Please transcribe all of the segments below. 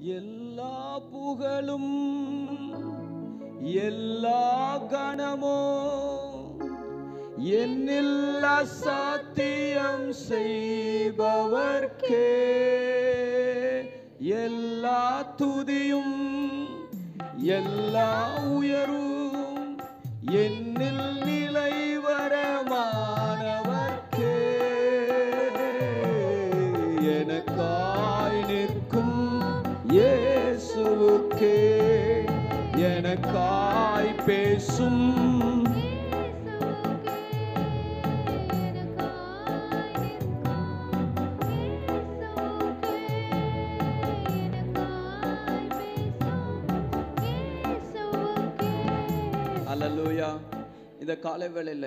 எல்லா புகழும் எல்லா கணமோ என்னில் அசாத்தியம் செய்பவர்க்கே எல்லா துதியும் எல்லா உயர்வும் என்னில் நிலைவரமானவர்க்கே எனக்காய் நிற்கும் இயேசுவுக்கே எனக்காய் பேசும் அல்லேலூயா இந்த காலை வேளையில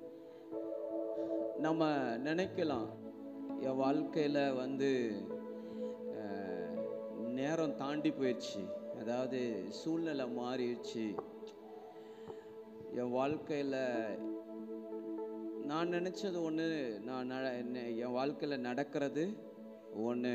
நம்ம நினைக்கலாம் என் வாழ்க்கையில வந்து அஹ், நேரம் தாண்டி போயிடுச்சு அதாவது சூழ்நிலை மாறிடுச்சு என் வாழ்க்கையில நான் நினைச்சது ஒன்று நான் நட- என்ன- என் வாழ்க்கையில நடக்கிறது ஒன்று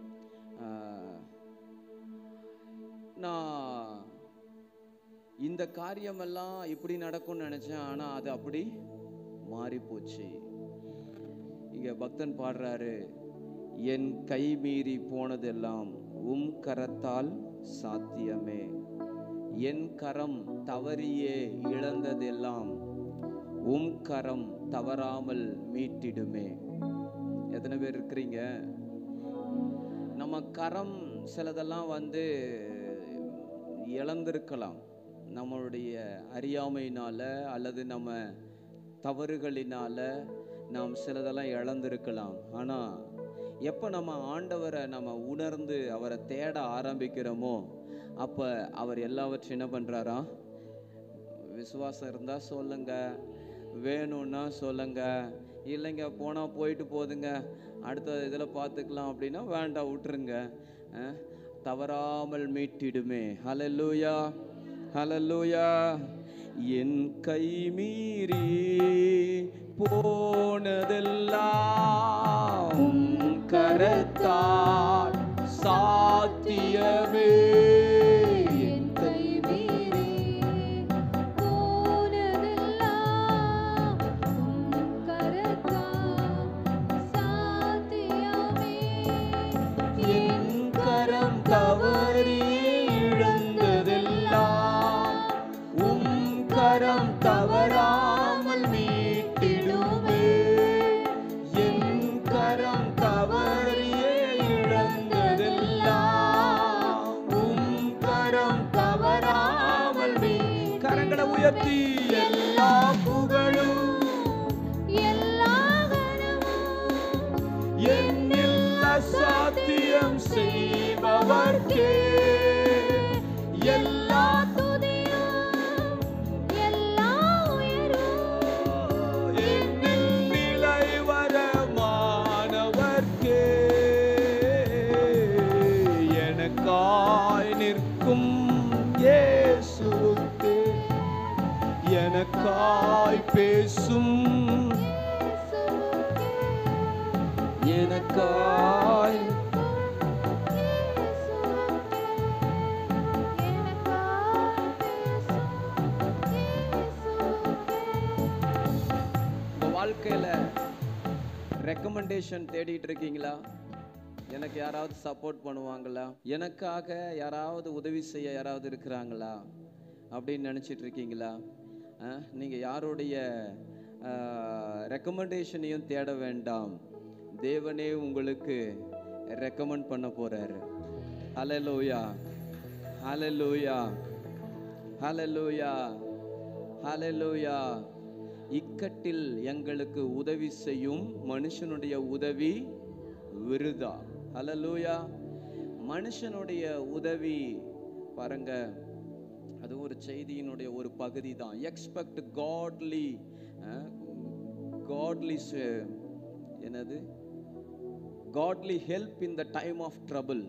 நான் இந்த காரியமெல்லாம் இப்படி நடக்கும்னு நினைச்சேன் ஆனா அது அப்படி மாறி போச்சு இங்க பக்தன் பாடுறாரு என் கை மீறி போனதெல்லாம் உம் கரத்தால் சாத்தியமே என் கரம் தவறியே இழந்ததெல்லாம் உம் கரம் தவறாமல் மீட்டிடுமே எத்தனை பேர் இருக்கிறீங்க நம்ம கரம் சிலதெல்லாம் வந்து இழந்திருக்கலாம் நம்மளுடைய அறியாமையினால அல்லது நம்ம தவறுகளினால நாம் சிலதெல்லாம் இழந்திருக்கலாம் ஆனா எப்போ நம்ம ஆண்டவரை நம்ம உணர்ந்து அவரை தேட ஆரம்பிக்கிறோமோ அப்ப அவர் எல்லாவற்றையும் என்ன பண்றாரா விசுவாசம் இருந்தா சொல்லுங்க வேணும்னா சொல்லுங்க இல்லைங்க போனா போயிட்டு போதுங்க அடுத்த இதில் பார்த்துக்கலாம் அப்படின்னா வேண்டாம் விட்டுருங்க அஹ், தவறாமல் மீட்டிடுமே ஹalleluya ஹalleluya என் கை மீறி போனதெல்லாம் உம் கரத்தால் சாத்தியமே என் கை மீறி என் கரம் தவறி இழந்ததெல்லாம் உம் கரம் தவறாமல் மீட்டிடுமே என் கரம் தவறியே இழந்ததெல்லாம் உம் கரம் தவறாமல் மீ கரங்களை உயர்த்தி எல்லா புகழும் என்னில் அசாத்தியம் செய்பவர்க்கே எல்லா என்னில் நிலைவரமானவர்க்கே எனக்காய் நிற்கும் இயேசுவுக்கே எனக்காய் பேசும் எனக்காய் உங்க வாழ்க்கையில ரெக்கமெண்டேஷன் தேடிட்டு இருக்கீங்களா எனக்கு யாராவது சப்போர்ட் பண்ணுவாங்களா எனக்காக யாராவது உதவி செய்ய யாராவது இருக்கிறாங்களா அப்படின்னு நினைச்சிட்டு இருக்கீங்களா அஹ், நீங்க யாருடைய ரெக்கமெண்டேஷனையும் தேட வேண்டாம் தேவனே உங்களுக்கு ரெக்கமெண்ட் பண்ண போறாரு ஹalleluya ஹalleluya ஹalleluya ஹalleluya இக்கட்டில் எங்களுக்கு உதவி செய்யும் மனுஷனுடைய உதவி விருதா ஹalleluya மனுஷனுடைய உதவி பாருங்க அது ஒரு செய்தியினுடைய ஒரு பகுதி தான் எக்ஸ்பெக்ட் காட்லி காட்லி என்னது godly help in the time of trouble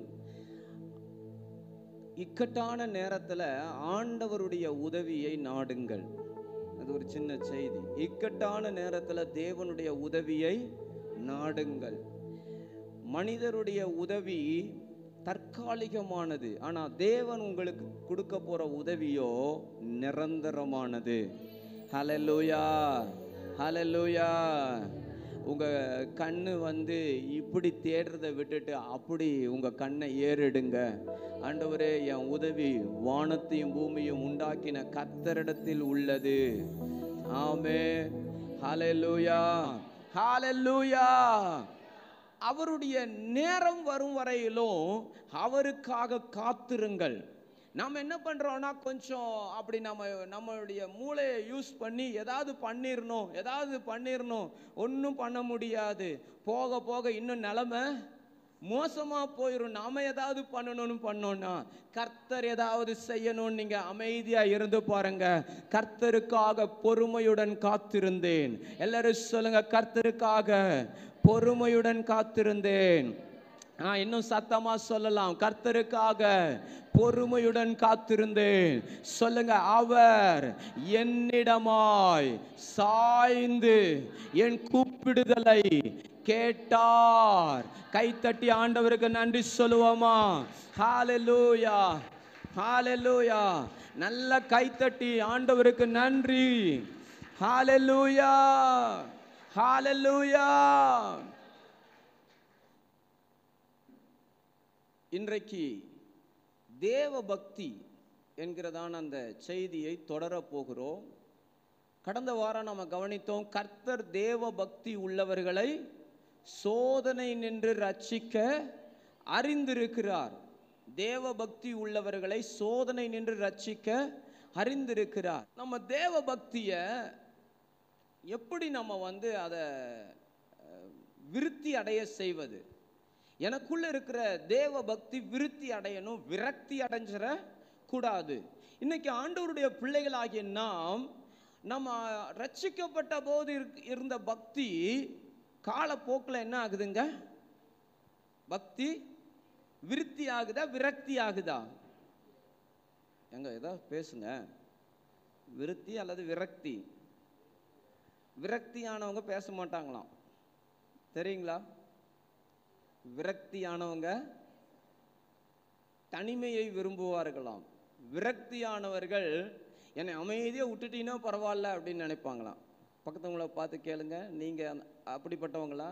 இக்கட்டான நேரத்துல ஆண்டவருடைய உதவியை நாடுங்கள் அது ஒரு சின்ன செய்தி இக்கட்டான நேரத்துல தேவனுடைய உதவியை நாடுங்கள் மனிதருடைய உதவி தற்காலிகமானது ஆனா தேவன் உங்களுக்கு கொடுக்க போற உதவியோ நிரந்தரமானது ஹalleluya ஹalleluya உங்க கண்ணு வந்து இப்படி தேடுறதை விட்டுட்டு அப்படி உங்க கண்ணை ஏறெடுங்க ஆண்டவரே என் உதவி வானத்தையும் பூமியும் உண்டாக்கின கத்தரிடத்தில் உள்ளது ஆமே ஹalleluya ஹalleluya அவருடைய நேரம் வரும் வரையிலும் அவருக்காக காத்திருங்கள் நாம் என்ன பண்றோம்னா கொஞ்சம் அப்படி நம்ம நம்மளுடைய மூளையை யூஸ் பண்ணி ஏதாவது பண்ணிடணும் ஏதாவது பண்ணிடணும் ஒன்றும் பண்ண முடியாது போக போக இன்னும் நிலமை மோசமா போயிடும் நாம ஏதாவது பண்ணணும்னு பண்ணோம்னா கர்த்தர் ஏதாவது செய்யணும்னு நீங்க அமைதியா இருந்து பாருங்க கர்த்தருக்காக பொறுமையுடன் காத்திருந்தேன் எல்லாரும் சொல்லுங்க கர்த்தருக்காக பொறுமையுடன் காத்திருந்தேன் ஆ இன்னும் சத்தமா சொல்லலாம் கர்த்தருக்காக பொறுமையுடன் காத்திருந்தேன் சொல்லுங்க அவர் என்னிடமாய் சாய்ந்து என் கூப்பிடுதலை கேட்டார் கைத்தட்டி ஆண்டவருக்கு நன்றி சொல்லுவோமா ஹalleluya ஹalleluya நல்ல கைத்தட்டி ஆண்டவருக்கு நன்றி ஹalleluya ஹalleluya இன்றைக்கு தேவ பக்தி என்கிறதான அந்த செய்தியை தொடரப் போகிறோம் கடந்த வாரம் நம்ம கவனித்தோம் கர்த்தர் தேவ பக்தி உள்ளவர்களை சோதனை நின்று ரட்சிக்க அறிந்திருக்கிறார் தேவ பக்தி உள்ளவர்களை சோதனை நின்று ரட்சிக்க அறிந்திருக்கிறார் நம்ம தேவ பக்தியை எப்படி நம்ம வந்து அதை அஹ், விருத்தி அடைய செய்வது எனக்குள்ள இருக்கிற தேவ பக்தி விருத்தி அடையணும் விரக்தி அடைஞ்சிட கூடாது இன்னைக்கு ஆண்டவருடைய பிள்ளைகளாகிய நாம் நம்ம ரட்சிக்கப்பட்ட போது இருக்- இருந்த பக்தி காலப்போக்கில் என்ன ஆகுதுங்க பக்தி விருத்தி ஆகுதா விரக்தி ஆகுதா எங்க ஏதோ பேசுங்க விருத்தி அல்லது விரக்தி விரக்தியானவங்க பேச மாட்டாங்களாம் தெரியுங்களா விரக்தியானவங்க தனிமையை விரும்புவார்களாம் விரக்தியானவர்கள் என்னை அமைதியாக விட்டுட்டீங்கன்னா பரவாயில்ல அப்படின்னு நினைப்பாங்களாம் பக்கத்தவங்கள பார்த்து கேளுங்க நீங்க அந்த- அப்படிப்பட்டவங்களா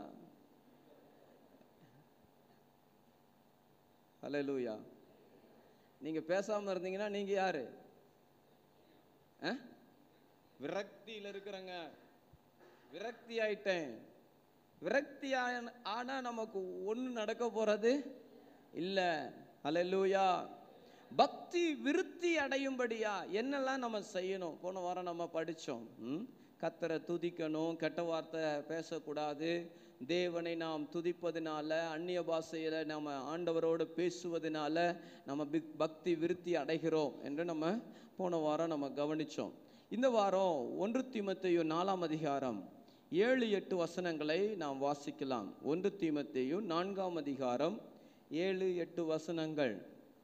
ஹலோ லூயா நீங்க பேசாம இருந்தீங்கன்னா நீங்க யாரு ஆ? விரக்தியில இருக்கிறங்க விரக்தி ஆயிட்டேன் விரக்தி ஆன- ஆனா நமக்கு ஒண்ணு நடக்க போறது இல்ல அல்லேலூயா பக்தி விருத்தி அடையும்படியா என்னெல்லாம் நம்ம செய்யணும் போன வாரம் நம்ம படிச்சோம் ம்? கத்தரை துதிக்கணும் கெட்ட வார்த்தை பேசக்கூடாது தேவனை நாம் துதிப்பதினால அந்நிய பாஷையில நம்ம ஆண்டவரோடு பேசுவதனால நம்ம பிக்- பக்தி விருத்தி அடைகிறோம் என்று நம்ம போன வாரம் நம்ம கவனிச்சோம் இந்த வாரம் ஒன்று தீமத்தையு நாலாம் அதிகாரம் ஏழு எட்டு வசனங்களை நாம் வாசிக்கலாம் ஒன்று தீமத்தையு நான்காம் அதிகாரம் ஏழு எட்டு வசனங்கள்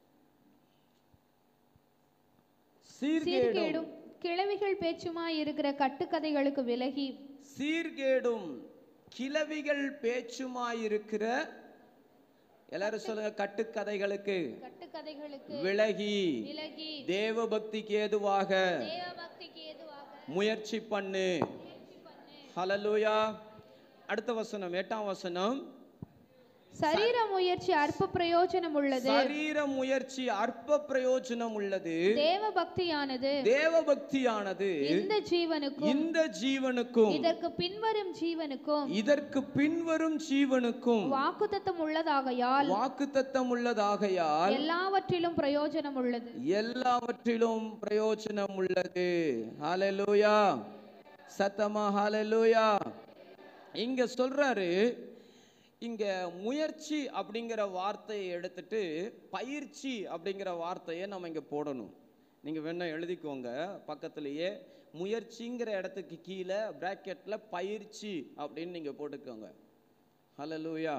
சீர்கேடும் சீர்கேடும் கிழவிகள் பேச்சுமாய் இருக்கிற கட்டுக்கதைகளுக்கு விலகி சீர்கேடும் கிளவிகள் பேச்சுமாயிருக்கிற எல்லாரும் சொல்லுங்க கட்டுக்கதைகளுக்கு கட்டுக்கதைகளுக்கு விலகி விலகி தேவ பக்திக்கு ஏதுவாக தேவ பக்திக்கு ஏதுவாக முயற்சி பண்ணு ஹalleluya அடுத்த வசனம் எட்டாம் வசனம் சரீர முயற்சி அற்ப பிரயோஜனம் உள்ளது சரீர முயற்சி அற்ப பிரயோஜனம் உள்ளது தேவ பக்தியானது தேவ பக்தியானது இந்த ஜீவனுக்கும் இந்த ஜீவனுக்கும் இதற்கு பின்வரும் ஜீவனுக்கும் இதற்கு பின்வரும் ஜீவனுக்கும் வாக்குத்தத்தம் உள்ளதாகையால் வாக்குத்தத்தம் உள்ளதாகையால் எல்லாவற்றிலும் பிரயோஜனம் உள்ளது எல்லாவற்றிலும் பிரயோஜனம் உள்ளது ஹalleluya சத்தமா ஹalleluya இங்க சொல்றாரு இங்க முயற்சி அப்படிங்கிற வார்த்தையை எடுத்துட்டு பயிற்சி அப்படிங்கிற வார்த்தையை நம்ம இங்க போடணும் நீங்க வேணா எழுதிக்கோங்க பக்கத்துலயே முயற்சிங்கிற இடத்துக்கு கீழே பிராக்கெட்ல பயிற்சி அப்படின்னு நீங்க போட்டுக்கோங்க ஹalleluya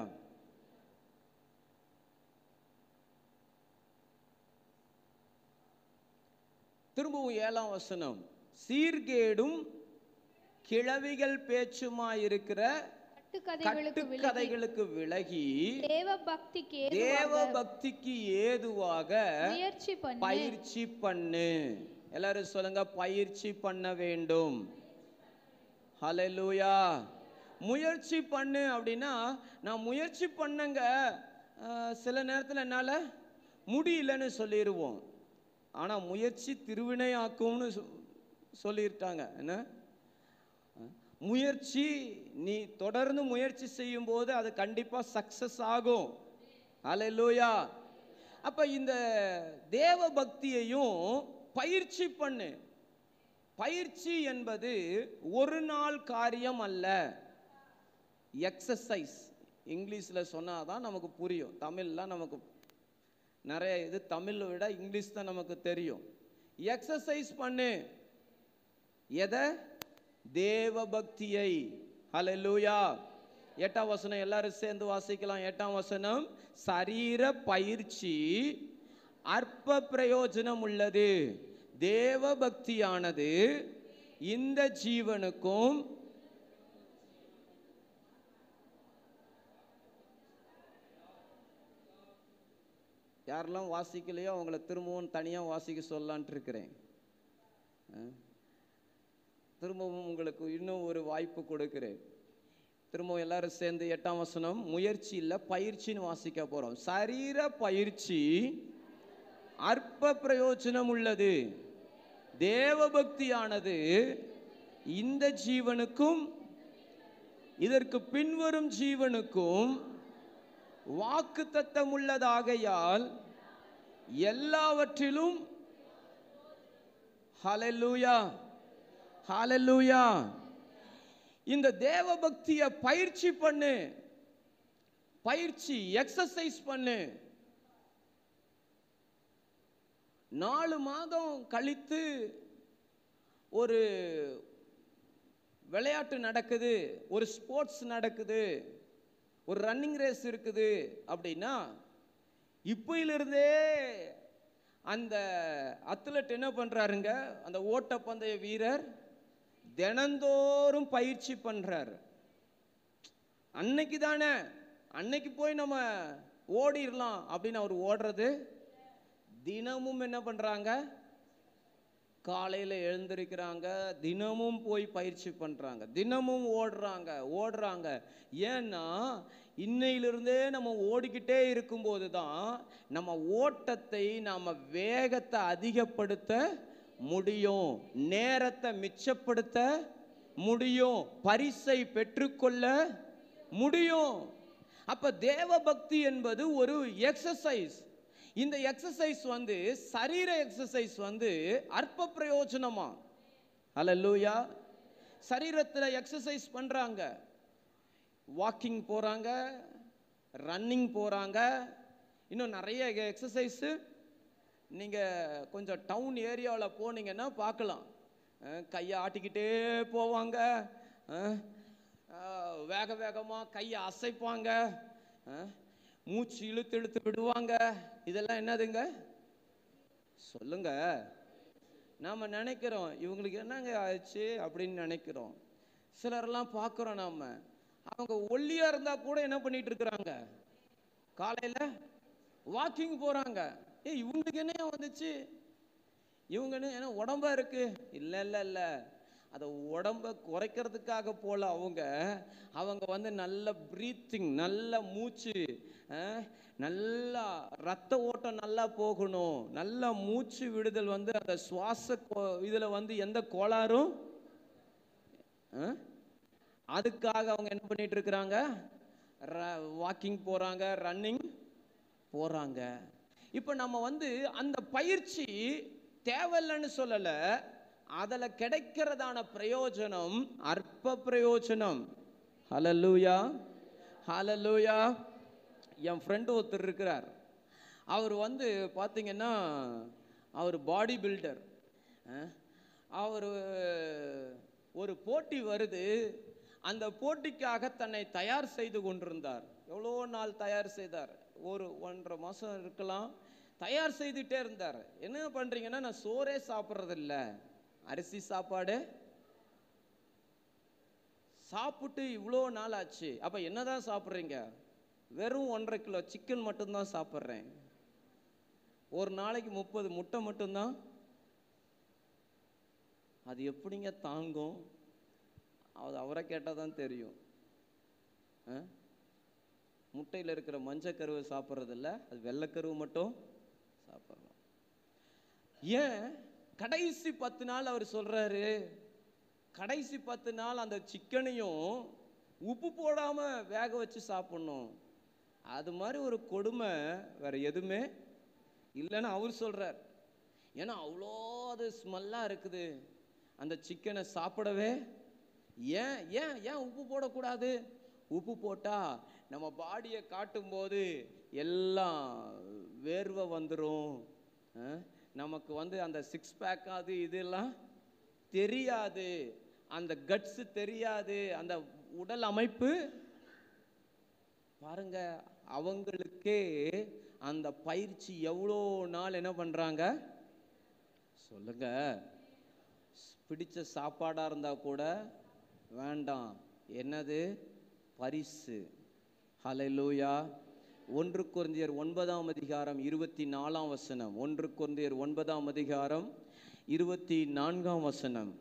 திரும்பவும் ஏழாம் வசனம் சீர்கேடும் கிழவிகள் பேச்சுமாயிருக்கிற கட்டுக்கதைகளுக்கு விலகி கட்டுக்கதைகளுக்கு விலகி தேவ பக்திக்கு தேவ ஏதுவாக பக்திக்கு ஏதுவாக முயற்சி பண்ணு பயிற்சி பண்ணு எல்லாரும் சொல்லுங்க பயிற்சி பண்ண வேண்டும் ஹalleluya முயற்சி பண்ணு அப்படின்னா நான் முயற்சி பண்ணங்க அஹ், சில நேரத்தில் என்னால் முடியலன்னு சொல்லிடுவோம் ஆனால் முயற்சி திருவினையாக்கும்னு சொ- சொல்லியிருட்டாங்க என்ன முயற்சி நீ தொடர்ந்து முயற்சி செய்யும்போது அது கண்டிப்பாக சக்ஸஸ் ஆகும் ஹalleluya அப்ப இந்த தேவ பக்தியையும் பயிற்சி பண்ணு பயிற்சி என்பது ஒரு நாள் காரியம் அல்ல எக்ஸசைஸ் இங்கிலீஷில் சொன்னாதான் நமக்கு புரியும் தமிழ்லாம் நமக்கு நிறைய இது தமிழை விட இங்கிலீஷ் தான் நமக்கு தெரியும் எக்ஸசைஸ் பண்ணு எதை தேவ பக்தியை ஹalleluya எட்டாம் வசனம் எல்லாரும் சேர்ந்து வாசிக்கலாம் எட்டாம் வசனம் சரீர பயிற்சி அற்ப பிரயோஜனம் உள்ளது தேவ பக்தியானது இந்த ஜீவனுக்கும் யாரெல்லாம் வாசிக்கலையோ அவங்கள திரும்பவும் தனியாக வாசிக்க சொல்லலான்ட்டு இருக்கிறேன் அஹ். திரும்பவும் உங்களுக்கு இன்னும் ஒரு வாய்ப்பு கொடுக்கிறேன் திரும்பவும் எல்லாரும் சேர்ந்து எட்டாம் வசனம் முயற்சி இல்லை பயிற்சின்னு வாசிக்க போறோம் சரீர பயிற்சி அற்ப பிரயோஜனம் உள்ளது தேவபக்தியானது இந்த ஜீவனுக்கும் இதற்கு பின்வரும் ஜீவனுக்கும் வாக்கு தத்தம் உள்ளதாகையால் எல்லாவற்றிலும் ஹalleluya ஹalleluya இந்த தேவ பக்தியை பயிற்சி பண்ணு பயிற்சி எக்ஸசைஸ் பண்ணு நாலு மாதம் கழித்து ஒரு விளையாட்டு நடக்குது ஒரு ஸ்போர்ட்ஸ் நடக்குது ஒரு ரன்னிங் ரேஸ் இருக்குது அப்படின்னா இப்போயிலிருந்தே அந்த அத்லட் என்ன பண்றாருங்க அந்த ஓட்டப்பந்தய வீரர் தினந்தோறும் பயிற்சி பண்றாரு அன்னைக்கு தானே அன்னைக்கு போய் நம்ம ஓடிடலாம் அப்படின்னு அவர் ஓடுறது தினமும் என்ன பண்றாங்க காலையில் எழுந்திருக்கிறாங்க தினமும் போய் பயிற்சி பண்ணுறாங்க தினமும் ஓடுறாங்க ஓடுறாங்க ஏன்னா இன்னையிலிருந்தே நம்ம ஓடிக்கிட்டே இருக்கும்போது தான் நம்ம ஓட்டத்தை நாம் வேகத்தை அதிகப்படுத்த முடியும் நேரத்தை மிச்சப்படுத்த முடியும் பரிசை பெற்றுக்கொள்ள முடியும் அப்ப தேவ பக்தி என்பது ஒரு எக்ஸசைஸ் இந்த எக்ஸசைஸ் வந்து சரீர எக்ஸசைஸ் வந்து அற்ப பிரயோஜனமா அல்லூயா சரீரத்தில் எக்ஸசைஸ் பண்றாங்க வாக்கிங் போறாங்க ரன்னிங் போறாங்க இன்னும் நிறைய எக்ஸசைஸு நீங்கள் கொஞ்சம் டவுன் ஏரியாவில் போனீங்கன்னா பார்க்கலாம் அஹ் கையை ஆட்டிக்கிட்டே போவாங்க அஹ் அஹ் வேக வேகமாக கையை அசைப்பாங்க அஹ் மூச்சு இழுத்து இழுத்து விடுவாங்க இதெல்லாம் என்னதுங்க சொல்லுங்க நாம நினைக்கிறோம் இவங்களுக்கு என்னங்க ஆச்சு அப்படின்னு நினைக்கிறோம் சிலரெல்லாம் பார்க்குறோம் நாம அவங்க ஒல்லியா இருந்தா கூட என்ன பண்ணிட்டு இருக்கிறாங்க காலையில வாக்கிங் போறாங்க ஏய் இவங்களுக்கு என்ன வந்துச்சு இவங்க என்ன ஏன்னா உடம்பா இருக்கு இல்ல இல்ல இல்ல அதை உடம்ப குறைக்கிறதுக்காக போல அவங்க அவங்க வந்து நல்ல ப்ரீத்திங் நல்ல மூச்சு அஹ், நல்லா ரத்த ஓட்டம் நல்லா போகணும் நல்ல மூச்சு விடுதல் வந்து அந்த சுவாச கோ- இதுல வந்து எந்த கோளாறும் அஹ், அதுக்காக அவங்க என்ன பண்ணிட்டு இருக்கிறாங்க வாக்கிங் போறாங்க ரன்னிங் போறாங்க இப்போ நம்ம வந்து அந்த பயிற்சி தேவையில்லைன்னு சொல்லல அதுல கிடைக்கிறதான பிரயோஜனம் அற்ப பிரயோஜனம் ஹalleluya ஹalleluya என் ஃப்ரெண்டு ஒருத்தர் இருக்கிறார் அவர் வந்து பார்த்தீங்கன்னா அவர் பாடி பில்டர் அவர் ஒரு போட்டி வருது அந்த போட்டிக்காக தன்னை தயார் செய்து கொண்டிருந்தார் எவ்வளோ நாள் தயார் செய்தார் ஒரு ஒன்றரை மாதம் இருக்கலாம் தயார் செய்துட்டே இருந்தார் என்ன பண்ணுறீங்கன்னா நான் சோறே சாப்பிட்றதில்ல அரிசி சாப்பாடு சாப்பிட்டு இவ்வளோ நாள் ஆச்சு அப்போ என்னதான் சாப்பிட்றீங்க வெறும் ஒன்றரை கிலோ சிக்கன் மட்டும்தான் சாப்பிட்றேன் ஒரு நாளைக்கு முப்பது முட்டை மட்டும்தான் அது எப்படிங்க தாங்கும் அது அவரை கேட்டால் தான் தெரியும் ஆ? முட்டையில் இருக்கிற மஞ்சக்கருவை சாப்பிட்றது இல்ல அது வெள்ளைக்கருவு மட்டும் சாப்பிட்றோம் ஏன் கடைசி பத்து நாள் அவர் சொல்றாரு கடைசி பத்து நாள் அந்த சிக்கனையும் உப்பு போடாம வேக வச்சு சாப்பிடணும் அது மாதிரி ஒரு கொடுமை வேற எதுவுமே இல்லைன்னு அவர் சொல்றார் ஏன்னா அவ்வளோ அது ஸ்மெல்லாக இருக்குது அந்த சிக்கனை சாப்பிடவே ஏன் ஏன் ஏன் உப்பு போடக்கூடாது உப்பு போட்டால் நம்ம பாடியை காட்டும்போது எல்லாம் வேர்வை வந்துடும் நமக்கு வந்து அந்த சிக்ஸ் பேக் அது இதெல்லாம் தெரியாது அந்த கட்ஸ் தெரியாது அந்த உடல் அமைப்பு பாருங்க அவங்களுக்கே அந்த பயிற்சி எவ்வளோ நாள் என்ன பண்றாங்க சொல்லுங்க பிடிச்ச சாப்பாடா இருந்தா கூட வேண்டாம் என்னது பரிசு ஹalleluya ஒன்று குருந்தியர் ஒன்பதாம் அதிகாரம் இருபத்தி நாலாம் வசனம் ஒன்று குருந்தியர் ஒன்பதாம் அதிகாரம் இருபத்தி நான்காம் வசனம்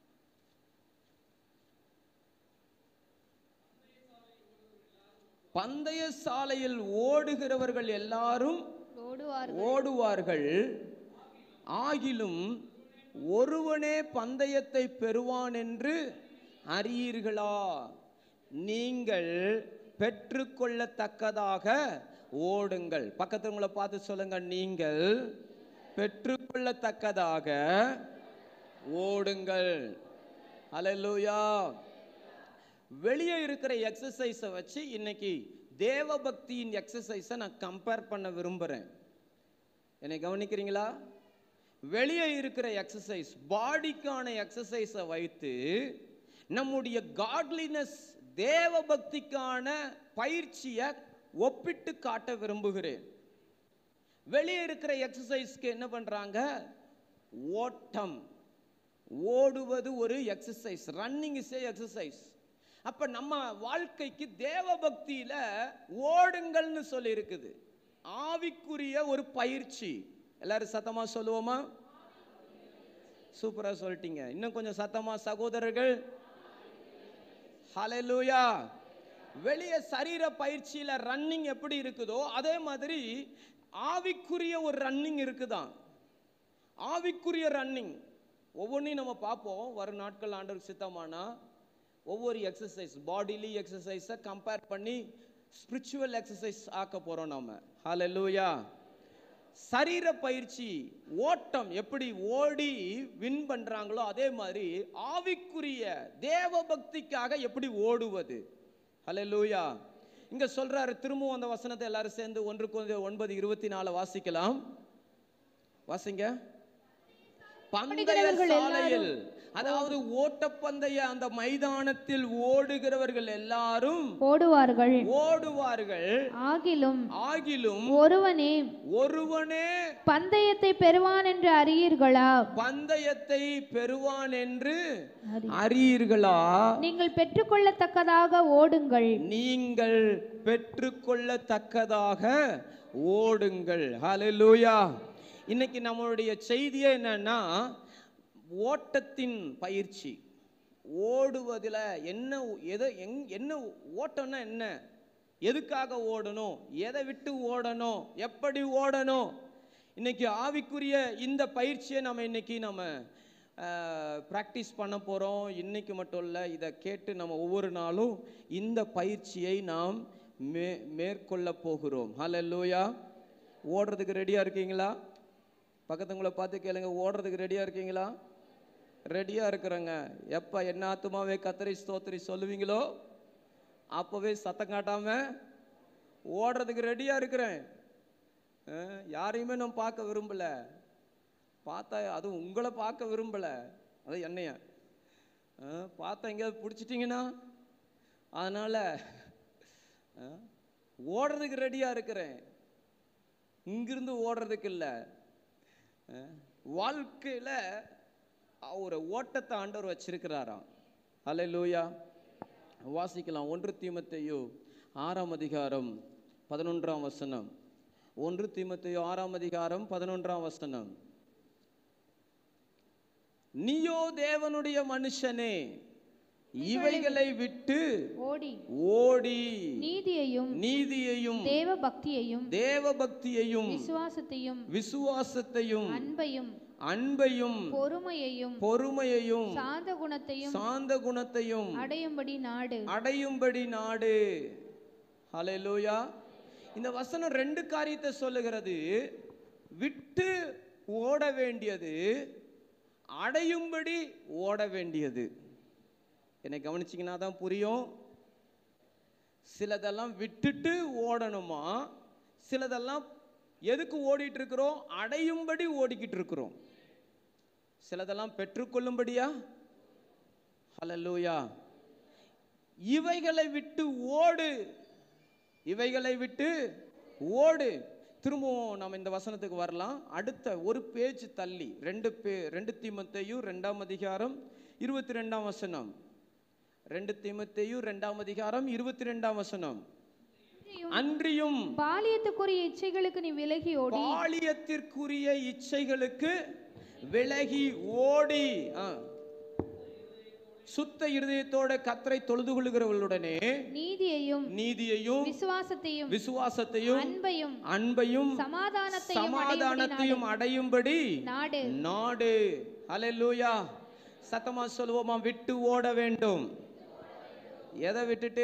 பந்தய சாலையில் ஓடுகிறவர்கள் எல்லாரும் ஓடுவார்கள் ஓடுவார்கள் ஆகிலும் ஒருவனே பந்தயத்தை பெறுவான் என்று அறியீர்களா நீங்கள் பெற்றுக்கொள்ளத்தக்கதாக ஓடுங்கள் பக்கத்துல உங்களை பார்த்து சொல்லுங்க நீங்கள் பெற்றுக்கொள்ளத்தக்கதாக ஓடுங்கள் அல்லேலூயா வெளியே இருக்கிற எக்ஸசைஸை வச்சு இன்னைக்கு தேவபக்தியின் எக்ஸசைஸை நான் கம்பேர் பண்ண விரும்புகிறேன் என்னை கவனிக்கிறீங்களா வெளியே இருக்கிற எக்ஸசைஸ் பாடிக்கான எக்ஸசைஸை வைத்து நம்முடைய காட்லினஸ் தேவபக்திக்கான பயிற்சியை ஒப்பிட்டு காட்ட விரும்புகிறேன் வெளியே இருக்கிற எக்ஸசைஸ்க்கு என்ன பண்றாங்க ஓட்டம் ஓடுவது ஒரு exercise running is a exercise அப்ப நம்ம வாழ்க்கைக்கு தேவபக்தியில ஓடுங்கள்னு சொல்லி இருக்குது ஆவிக்குரிய ஒரு பயிற்சி எல்லாரும் சத்தமா சொல்லுவோமா சூப்பரா சொல்லிட்டீங்க இன்னும் கொஞ்சம் சத்தமா சகோதரர்கள் ஹalleluya வெளிய சரீர பயிற்சியில ரன்னிங் எப்படி இருக்குதோ அதே மாதிரி ஆவிக்குரிய ஒரு ரன்னிங் இருக்குதான் ஆவிக்குரிய ரன்னிங் ஒவ்வொன்றையும் நம்ம பார்ப்போம் வரும் நாட்கள் ஆண்டவர் சித்தமானா ஒவ்வொரு எக்ஸசைஸ் பாடிலி எக்ஸசைஸை கம்பேர் பண்ணி ஸ்பிரிச்சுவல் எக்ஸசைஸ் ஆக்க போறோம் நாம ஹalleluya சரீர பயிற்சி ஓட்டம் எப்படி ஓடி வின் பண்றாங்களோ அதே மாதிரி ஆவிக்குரிய தேவ பக்திக்காக எப்படி ஓடுவது ஹalleluya இங்க சொல்றாரு திரும்பவும் அந்த வசனத்தை எல்லாரும் சேர்ந்து ஒன்றுக்கு ஒன்று ஒன்பது இருபத்தி நாலு வாசிக்கலாம் வாசிங்க பந்தய ஓடுகிறவர்கள் சாலையில் அதாவது ஓட்டப்பந்தய அந்த மைதானத்தில் ஓடுகிறவர்கள் எல்லாரும் ஓடுவார்கள் ஓடுவார்கள் ஆகிலும் ஆகிலும் ஒருவனே ஒருவனே பந்தயத்தை பெறுவான் என்று அறியீர்களா பந்தயத்தை பெறுவான் என்று அறி- அறியீர்களா நீங்கள் பெற்றுக்கொள்ளத்தக்கதாக ஓடுங்கள் நீங்கள் பெற்றுக்கொள்ளத்தக்கதாக ஓடுங்கள் ஹalleluya இன்னைக்கு நம்மளுடைய செய்தியே என்னன்னா ஓட்டத்தின் பயிற்சி ஓடுவதில் என்ன எதை எங் என்ன ஓட்டம்னா என்ன எதுக்காக ஓடணும் எதை விட்டு ஓடணும் எப்படி ஓடணும் இன்னைக்கு ஆவிக்குரிய இந்த பயிற்சியை நம்ம இன்னைக்கு நம்ம ப்ராக்டிஸ் பண்ண போகிறோம் இன்னைக்கு மட்டும் இல்லை இதை கேட்டு நம்ம ஒவ்வொரு நாளும் இந்த பயிற்சியை நாம் மே மேற்கொள்ள போகிறோம் ஹalleluya ஓடுறதுக்கு ரெடியாக இருக்கீங்களா பக்கத்துங்களை பார்த்து கேளுங்க ஓடுறதுக்கு ரெடியாக இருக்கீங்களா ரெடியாக இருக்கிறேங்க எப்போ என்ன ஆத்துமாவே கத்தரி ஸ்தோத்திரி சொல்லுவீங்களோ அப்போவே சத்தம் காட்டாம ஓடுறதுக்கு ரெடியாக இருக்கிறேன் அஹ், யாரையுமே நான் பார்க்க விரும்பல பார்த்தா அதுவும் உங்களை பார்க்க விரும்பல அது என்னைய அஹ், பார்த்தா எங்கேயாவது பிடிச்சிட்டிங்கன்னா அதனால அஹ், ஓடுறதுக்கு ரெடியாக இருக்கிறேன் இங்கிருந்து ஓடுறதுக்கு இல்லை வாழ்க்கையில் ஒரு ஓட்டத்தை ஆண்டவர் வச்சிருக்கிறாராம் ஹalleluya வாசிக்கலாம் ஒன்று தீமத்தையோ ஆறாம் அதிகாரம் பதினொன்றாம் வசனம் ஒன்று தீமத்தையோ ஆறாம் அதிகாரம் பதினொன்றாம் வசனம் நீயோ தேவனுடைய மனுஷனே இவைகளை விட்டு ஓடி ஓடி நீதியையும் நீதியையும் தேவ பக்தியையும் தேவ பக்தியையும் விசுவாசத்தையும் விசுவாசத்தையும் அன்பையும் அன்பையும் பொறுமையையும் பொறுமையையும் சாந்த குணத்தையும் சாந்த குணத்தையும் அடையும்படி நாடு அடையும்படி நாடு ஹalleluya இந்த வசனம் ரெண்டு காரியத்தை சொல்லுகிறது விட்டு ஓட வேண்டியது அடையும்படி ஓட வேண்டியது என்னை கவனிச்சிங்கன்னா தான் புரியும் சிலதெல்லாம் விட்டுட்டு ஓடணுமா சிலதெல்லாம் எதுக்கு ஓடிட்டு இருக்கிறோம் அடையும்படி ஓடிக்கிட்டு இருக்கிறோம் சிலதெல்லாம் பெற்றுக்கொள்ளும்படியா ஹalleluya இவைகளை விட்டு ஓடு இவைகளை விட்டு ஓடு திரும்பவும் நம்ம இந்த வசனத்துக்கு வரலாம் அடுத்த ஒரு பேஜ் தள்ளி ரெண்டு பே ரெண்டு தீமத்தையும் ரெண்டாம் அதிகாரம் இருபத்தி ரெண்டாம் வசனம் ரெண்டு தீமத்தையும் ரெண்டாம் அதிகாரம் இருபத்தி ரெண்டாம் வசனம் அன்றியும் பாலியத்துக்குரிய இச்சைகளுக்கு நீ விலகி ஓடி பாலியத்திற்குரிய இச்சைகளுக்கு விலகி ஓடி ஆ. சுத்த இருதயத்தோட கத்தரை தொழுது கொள்ளுகிறவர்களுடனே நீதியையும் நீதியையும் விசுவாசத்தையும் விசுவாசத்தையும் அன்பையும் அன்பையும் சமாதானத்தையும் சமாதானத்தையும் அடையும்படி நாடு நாடு ஹalleluya சத்தமா சொல்லுவோமா விட்டு ஓட வேண்டும் எதை விட்டுட்டு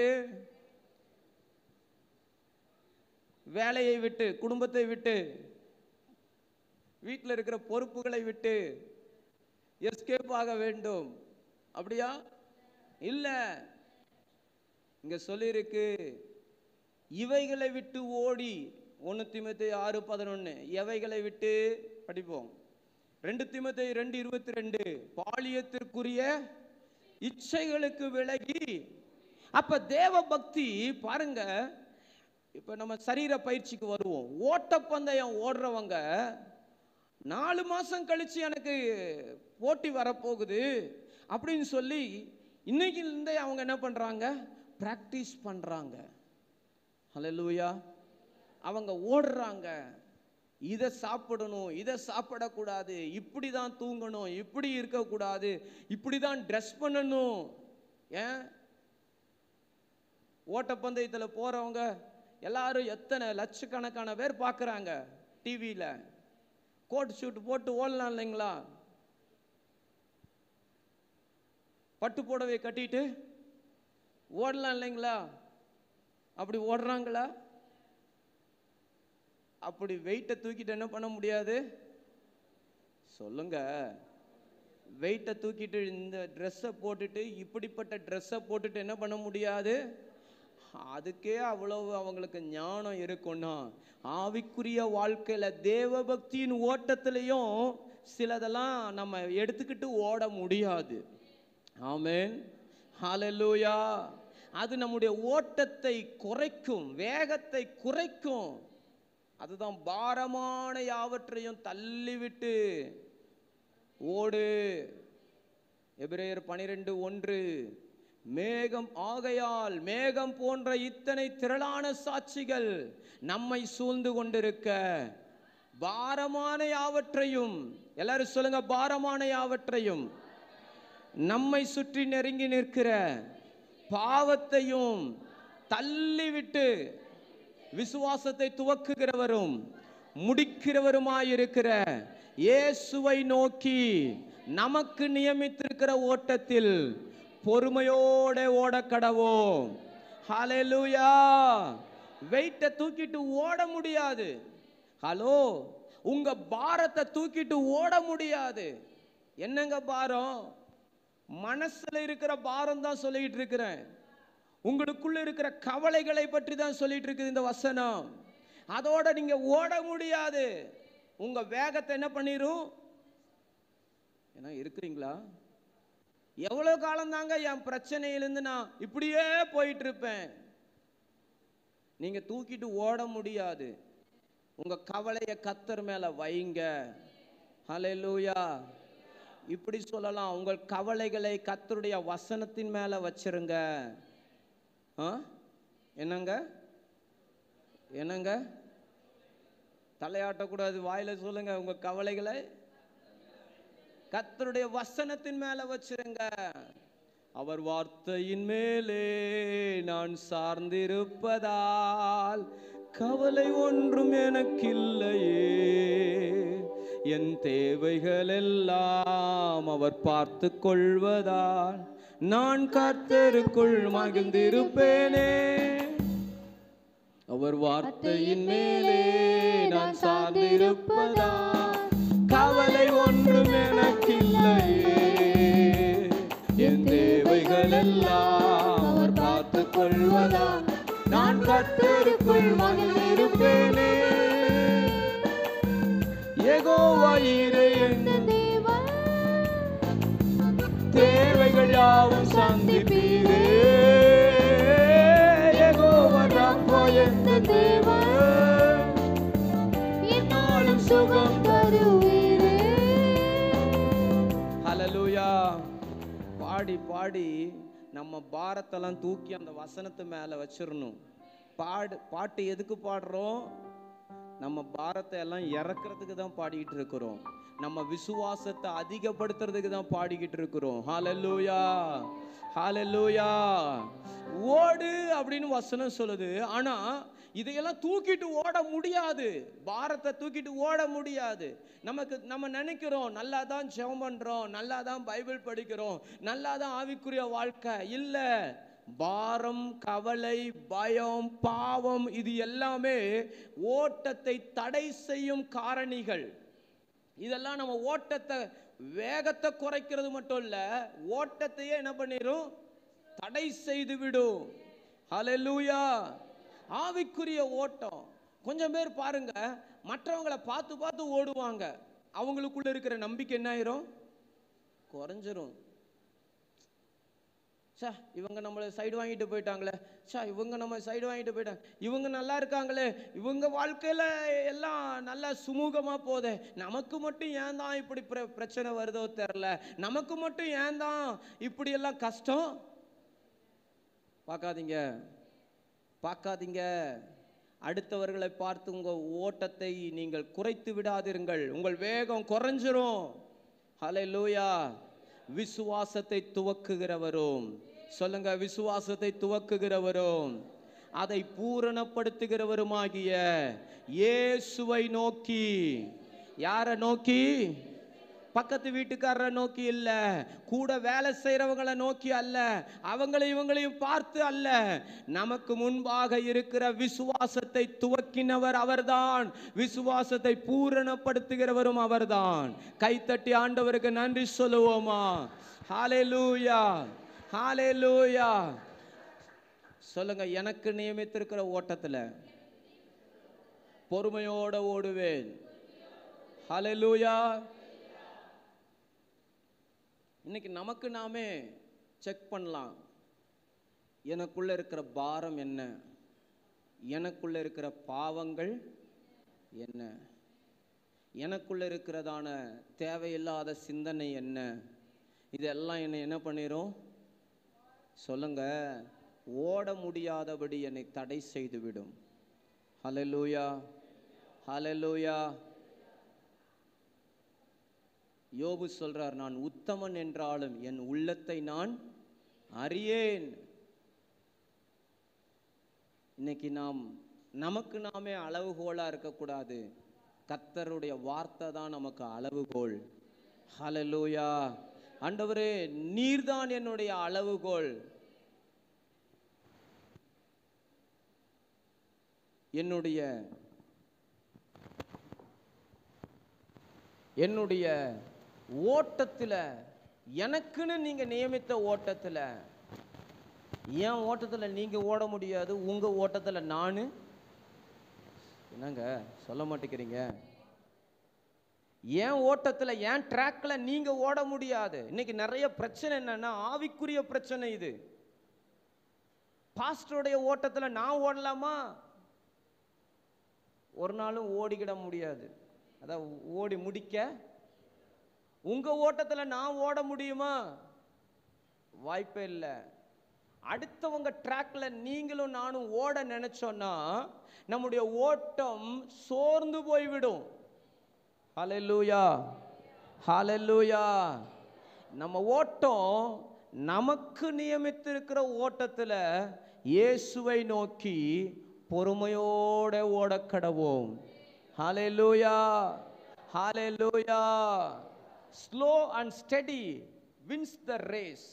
வேலையை விட்டு குடும்பத்தை விட்டு வீட்டில் இருக்கிற பொறுப்புகளை விட்டு எஸ்கேப் ஆக வேண்டும் அப்படியா இல்ல இங்க சொல்லியிருக்கு இவைகளை விட்டு ஓடி ஒன்று திமுத்தி ஆறு பதினொன்று எவைகளை விட்டு படிப்போம் ரெண்டு திமுத்தி ரெண்டு இருபத்தி ரெண்டு பாலியத்திற்குரிய இச்சைகளுக்கு விலகி அப்ப தேவ பக்தி பாருங்க இப்ப நம்ம சரீர பயிற்சிக்கு வருவோம் ஓட்டப்பந்தயம் ஓடுறவங்க நாலு மாசம் கழிச்சு எனக்கு போட்டி வரப்போகுது அப்படின்னு சொல்லி இன்னைக்கிலிருந்தே அவங்க என்ன பண்றாங்க பிராக்டிஸ் பண்றாங்க ஹalleluya அவங்க ஓடுறாங்க இதை சாப்பிடணும் இதை சாப்பிடக்கூடாது இப்படி தான் தூங்கணும் இப்படி இருக்கக்கூடாது இப்படி தான் ட்ரெஸ் பண்ணணும் ஏன் ஓட்டப்பந்தயத்தில் போறவங்க எல்லாரும் எத்தனை லட்சக்கணக்கான பேர் பார்க்குறாங்க டிவியில் கோட் ஷூட் போட்டு ஓடலாம் இல்லைங்களா பட்டு புடவை கட்டிட்டு ஓடலாம் இல்லைங்களா அப்படி ஓடுறாங்களா அப்படி வெயிட்டை தூக்கிட்டு என்ன பண்ண முடியாது சொல்லுங்க வெயிட்டை தூக்கிட்டு இந்த ட்ரெஸ்ஸை போட்டுட்டு இப்படிப்பட்ட ட்ரெஸ்ஸை போட்டுட்டு என்ன பண்ண முடியாது அதுக்கே அவ்வளவு அவங்களுக்கு ஞானம் இருக்கும்னா ஆவிக்குரிய வாழ்க்கையில தேவ பக்தியின் ஓட்டத்திலையும் சிலதெல்லாம் நம்ம எடுத்துக்கிட்டு ஓட முடியாது ஆமென் ஹalleluya அது நம்முடைய ஓட்டத்தை குறைக்கும் வேகத்தை குறைக்கும் அதுதான் பாரமான யாவற்றையும் தள்ளிவிட்டு ஓடு எபிரேயர் பனிரெண்டு ஒன்று மேகம் ஆகையால் மேகம் போன்ற இத்தனை திரளான சாட்சிகள் நம்மை சூழ்ந்து கொண்டிருக்க பாரமான யாவற்றையும் எல்லாரும் சொல்லுங்க பாரமான யாவற்றையும் நம்மை சுற்றி நெருங்கி நிற்கிற பாவத்தையும் தள்ளிவிட்டு விசுவாசத்தை துவக்குகிறவரும் முடிக்கிறவருமாயிருக்கிற இயேசுவை நோக்கி நமக்கு நியமித்திருக்கிற ஓட்டத்தில் பொறுமையோட ஓட கடவோம் ஹalleluya வெயிட்டை தூக்கிட்டு ஓட முடியாது ஹலோ உங்க பாரத்தை தூக்கிட்டு ஓட முடியாது என்னங்க பாரம் மனசுல இருக்கிற பாரம் தான் சொல்லிட்டு இருக்கிறேன் உங்களுக்குள்ள இருக்கிற கவலைகளை பற்றி தான் சொல்லிட்டு இருக்குது இந்த வசனம் அதோட நீங்க ஓட முடியாது உங்க வேகத்தை என்ன பண்ணிரும் ஏன்னா இருக்கிறீங்களா எவ்வளவு காலம் தாங்க என் பிரச்சனையிலிருந்து நான் இப்படியே போயிட்டு இருப்பேன் நீங்க தூக்கிட்டு ஓட முடியாது உங்க கவலையை கத்தர் மேல வைங்க ஹalleluya இப்படி சொல்லலாம் உங்கள் கவலைகளை கத்தருடைய வசனத்தின் மேல வச்சிருங்க ஆ என்னங்க என்னங்க தலையாட்டக்கூடாது வாயில சொல்லுங்க உங்க கவலைகளை கர்த்தருடைய வசனத்தின் மேல வச்சிருங்க அவர் வார்த்தையின் மேலே நான் சார்ந்திருப்பதால் கவலை ஒன்றும் எனக்கில்லையே என் தேவைகள் எல்லாம் அவர் பார்த்து கொள்வதால் நான் கர்த்தருக்குள் மகிழ்ந்திருப்பேனே அவர் வார்த்தையின் மேலே நான் சார்ந்திருப்பதால் கவலை ஒன்றும் எனக்கில்லையே என் தேவைகள் எல்லாம் அவர் பார்த்து கொள்வதால் நான் கர்த்தருக்குள் மகிழ்ந்திருப்பேனே யெகோவாயிரே என் தேவைகள் யாவும் சந்திப்பீரே யெகோவா ரப்பா எந்த தேவன் என்னாலும் சுகம் தருவீரே ஹalleluya பாடி பாடி நம்ம பாரத்தெல்லாம் தூக்கி அந்த வசனத்து மேல வச்சிரணும் பாடு பாட்டு எதுக்கு பாடுறோம் நம்ம பாரத்தை எல்லாம் இறக்குறதுக்கு தான் பாடிக்கிட்டு இருக்கிறோம் நம்ம விசுவாசத்தை அதிகப்படுத்துறதுக்கு தான் பாடிக்கிட்டு இருக்கிறோம் ஹalleluya ஹalleluya ஓடு அப்படின்னு வசனம் சொல்லுது ஆனா இதையெல்லாம் தூக்கிட்டு ஓட முடியாது பாரத்தை தூக்கிட்டு ஓட முடியாது நமக்கு நம்ம நினைக்கிறோம் நல்லா தான் ஜெபம் பண்றோம் நல்லா தான் பைபிள் படிக்கிறோம் நல்லா தான் ஆவிக்குரிய வாழ்க்கை இல்ல பாரம் கவலை பயம் பாவம் இது எல்லாமே ஓட்டத்தை தடை செய்யும் காரணிகள் இதெல்லாம் நம்ம ஓட்டத்தை வேகத்தை குறைக்கிறது மட்டும் இல்ல ஓட்டத்தையே என்ன பண்ணிரும் தடை செய்து விடும் ஹalleluya ஆவிக்குரிய ஓட்டம் கொஞ்சம் பேர் பாருங்க மற்றவங்களை பார்த்து பார்த்து ஓடுவாங்க அவங்களுக்குள்ள இருக்கிற நம்பிக்கை என்ன ஆயிரும் குறைஞ்சிரும் சே இவங்க நம்மளை சைடு வாங்கிட்டு போயிட்டாங்களே சே இவங்க நம்ம சைடு வாங்கிட்டு போயிட்டாங்க இவங்க நல்லா இருக்காங்களே இவங்க வாழ்க்கையில எல்லாம் நல்லா சுமூகமா போதே நமக்கு மட்டும் ஏன் தான் இப்படி பிர- பிரச்சனை வருதோ தெரில நமக்கு மட்டும் ஏன் தான் இப்படி எல்லாம் கஷ்டம் பார்க்காதீங்க பார்க்காதீங்க அடுத்தவர்களை பார்த்து உங்க ஓட்டத்தை நீங்கள் குறைத்து விடாதிருங்கள் உங்கள் வேகம் குறைஞ்சிரும் ஹalleluya விசுவாசத்தை துவக்குகிறவரும் சொல்லுங்க விசுவாசத்தை துவக்குகிறவரும் அதை பூரணப்படுத்துகிறவருமாகிய இயேசுவை நோக்கி யாரை நோக்கி பக்கத்து வீட்டுக்காரரை நோக்கி இல்ல கூட வேலை செய்யறவங்களை நோக்கி அல்ல அவங்களை இவங்களையும் பார்த்து அல்ல நமக்கு முன்பாக இருக்கிற விசுவாசத்தை துவக்கினவர் அவர்தான் விசுவாசத்தை பூரணப்படுத்துகிறவரும் அவர்தான் கைத்தட்டி ஆண்டவருக்கு நன்றி சொல்லுவோமா ஹalleluya ஹalleluya சொல்லுங்க எனக்கு நியமித்திருக்கிற ஓட்டத்துல பொறுமையோட ஓடுவேன் ஹalleluya இன்னைக்கு நமக்கு நாமே செக் பண்ணலாம் எனக்குள்ள இருக்கிற பாரம் என்ன எனக்குள்ள இருக்கிற பாவங்கள் என்ன எனக்குள்ள இருக்கிறதான தேவையில்லாத சிந்தனை என்ன இதெல்லாம் என்னை என்ன பண்ணிரும் சொல்லுங்க ஓட முடியாதபடி என்னை தடை செய்து விடும் ஹalleluya ஹalleluya யோபு சொல்றார் நான் உத்தமன் என்றாலும் என் உள்ளத்தை நான் அறியேன் இன்னைக்கு நாம் நமக்கு நாமே அளவுகோலா இருக்கக்கூடாது கர்த்தருடைய வார்த்தை தான் நமக்கு அளவுகோல் ஹalleluya ஆண்டவரே நீர்தான் என்னுடைய அளவுகோல் என்னுடைய என்னுடைய ஓட்டத்தில் எனக்குன்னு நீங்க நியமித்த ஓட்டத்தில் என் ஓட்டத்தில் நீங்க ஓட முடியாது உங்க ஓட்டத்தில் நான் என்னங்க சொல்ல மாட்டேங்கிறீங்க என் ஓட்டத்தில் என் ட்ராக்ல நீங்க ஓட முடியாது இன்னைக்கு நிறைய பிரச்சனை என்னன்னா ஆவிக்குரிய பிரச்சனை இது பாஸ்டருடைய ஓட்டத்தில் நான் ஓடலாமா ஒரு நாளும் ஓடிக்கிட முடியாது அதான் ஓடி முடிக்க உங்க ஓட்டத்துல நான் ஓட முடியுமா வாய்ப்பே இல்லை அடுத்தவங்க ட்ராக்ல நீங்களும் நானும் ஓட நினைச்சோன்னா நம்முடைய ஓட்டம் சோர்ந்து போய்விடும் ஹalleluya ஹalleluya நம்ம ஓட்டம் நமக்கு நியமித்திருக்கிற ஓட்டத்துல இயேசுவை நோக்கி பொறுமையோட ஓடக் கடவோம் hallelujah hallelujah slow and steady wins the race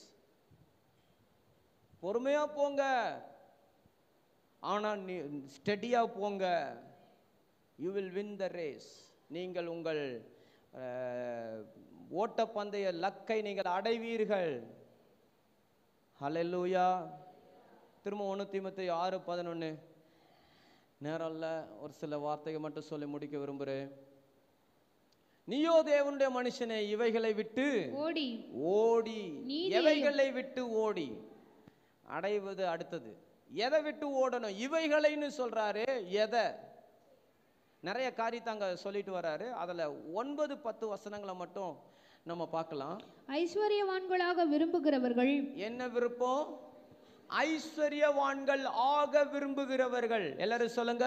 பொறுமையா போங்க ஆனா நீ ஸ்டெடியா போங்க you will win the race நீங்கள் உங்கள் அஹ், ஓட்டப்பந்தய லக்கை நீங்கள் அடைவீர்கள் ஹalleluya திரும்ப ஒன்று தீமத்தை ஆறு பதினொன்று நேரம் இல்ல ஒரு சில வார்த்தைகள் மட்டும் சொல்லி முடிக்க விரும்புகிறேன் நீயோ தேவனுடைய மனுஷனே இவைகளை விட்டு ஓடி ஓடி நீதியையும் எவைகளை விட்டு ஓடி அடைவது அடுத்தது எதை விட்டு ஓடணும் இவைகளைன்னு சொல்றாரு எதை நிறைய காரியத்தை அங்க சொல்லிட்டு வராரு அதுல ஒன்பது பத்து வசனங்களை மட்டும் நம்ம பார்க்கலாம் ஐஸ்வர்யவான்களாக விரும்புகிறவர்கள் என்ன விருப்பம் ஐஸ்வர்யவான்கள் ஆக விரும்புகிறவர்கள் எல்லாரும் சொல்லுங்க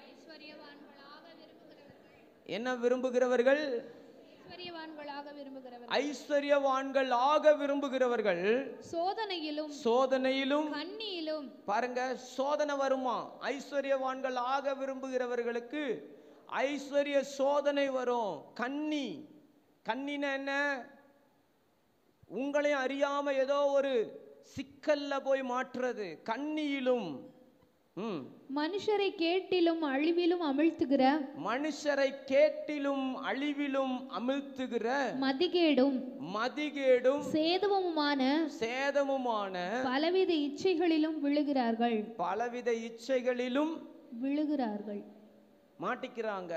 என்ன விரும்புகிறவர்கள் ஐஸ்வர்யவான்களாக விரும்புகிறவர்கள் ஐஸ்வர்யவான்கள் ஆக விரும்புகிறவர்கள் சோதனையிலும் சோதனையிலும் கண்ணியிலும் பாருங்க சோதனை வருமா ஐஸ்வர்யவான்கள் ஆக விரும்புகிறவர்களுக்கு ஐஸ்வர்ய சோதனை வரும் கன்னி கண்ணின என்ன உங்களையும் அறியாம ஏதோ ஒரு சிக்கல்ல போய் மாற்றுறது கண்ணியிலும் ம் மனுஷரை கேட்டிலும் அழிவிலும் அமிழ்த்துகிற மனுஷரை கேட்டிலும் அழிவிலும் அமிழ்த்துகிற மதிகேடும் மதிகேடும் சேதமுமான சேதமுமான பலவித இச்சைகளிலும் விழுகிறார்கள் பலவித இச்சைகளிலும் விழுகிறார்கள் மாட்டிக்கிறாங்க